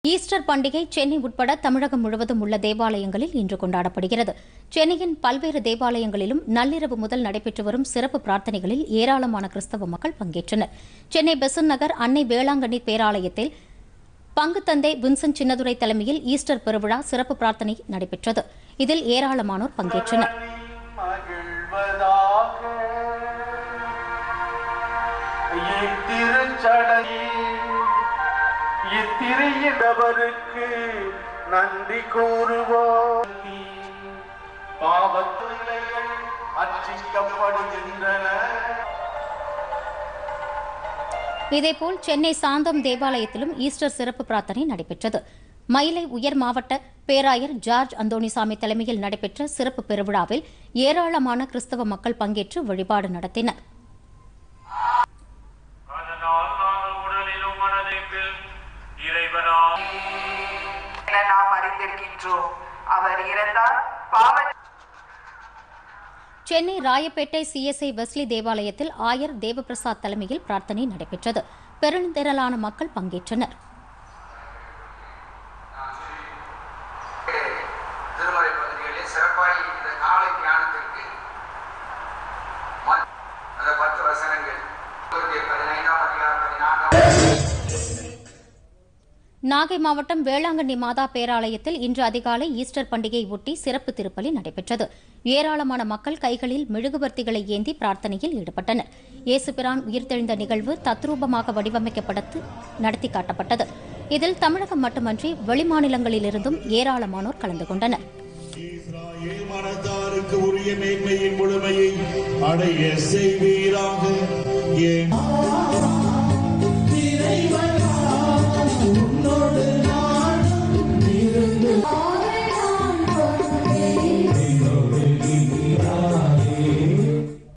Easter பண்டிகை சென்னை உட்பட தமிழகம் முழுவதும் உள்ள தேவாலயங்களில் இன்று கொண்டாடப்படுகிறது சென்னையின் பல்வேறு தேவாலயங்களிலும் நள்ளிரவு முதல் நடைபெற்று வரும் சிறப்பு பிரார்த்தனைகளில் ஏராளமான கிறிஸ்தவ மக்கள் பங்கேற்றனர் சென்னை பெசன் நகர் அன்னை வேளாங்கண்ணி பேராலயத்தில் பங்கு தந்தை வின்சென்ட் சின்னதுரை தலைமையில் ஈஸ்டர் பெருவிழா சிறப்பு பிரார்த்தனை நடைபெற்றது இதில் ஏராளமானோர் பங்கேற்றனர் மகிழ்வதாக இத்திருச்சடையில் இத்திரையிடவருக்கு நன்றி கூறுவோம் பாவத்துளைகள் அர்ச்சிக்கப்படுகின்றன இதேபோல் சென்னை சாந்தம் தேவாலயத்திலும் ஈஸ்டர் சிறப்பு பிரார்த்தனை நடைபெற்றது மயிலை உயர் மாவட்ட பேராயர் ஜார்ஜ் அந்தோணிசாமி தலைமையில் நடைபெற்ற சிறப்பு பெருவிழாவில் ஏராளமான கிறிஸ்தவ மக்கள் பங்கேற்று வழிபாடு நடத்தினர் அதனால் நாங்கள் உடலிலும் மனதைப்பில் இறைவனா என நாம் அறிந்திருக்கின்றோம் அவர் இறந்தார் பாவ சென்னை ராயப்பேட்டை சிஎஸ்ஐ வெஸ்லி தேவாலயத்தில் ஆயர் தேவபிரசாத் தலைமையில் பிரார்த்தனை நடைபெற்றது பெருந்திரளான மக்கள் பங்கேற்றனர் திருமறை பகுதிகளில் சிறப்பாய் இந்த காலை தியானத்திற்கு மத்- அந்த பத்து வசனங்கள் இருபத்தி பதினைந்தாம் அதிகாரம் பதினான்காம் நாகை மாவட்டம் வேளாங்கண்ணி மாதா பேராலயத்தில் இன்று அதிகாலை ஈஸ்டர் பண்டிகையை ஒட்டி சிறப்பு திருப்பலி நடைபெற்றது ஏராளமான மக்கள் கைகளில் மெழுகுவர்த்திகளை ஏந்தி பிரார்த்தனையில் ஈடுபட்டனர் இயேசுபிரான் உயிர்த்தெழுந்த நிகழ்வு தத்ரூபமாக வடிவமைக்கப்பட்டு நடத்தி காட்டப்பட்டது இதில் தமிழகம் மட்டுமன்றி வெளிமாநிலங்களிலிருந்தும் ஏராளமானோர் கலந்து கொண்டனர் இஸ்ராயேல் மனத்தாருக்கு உரிய மேன்மையின் முழுமையை அடைய செய்வீராக என்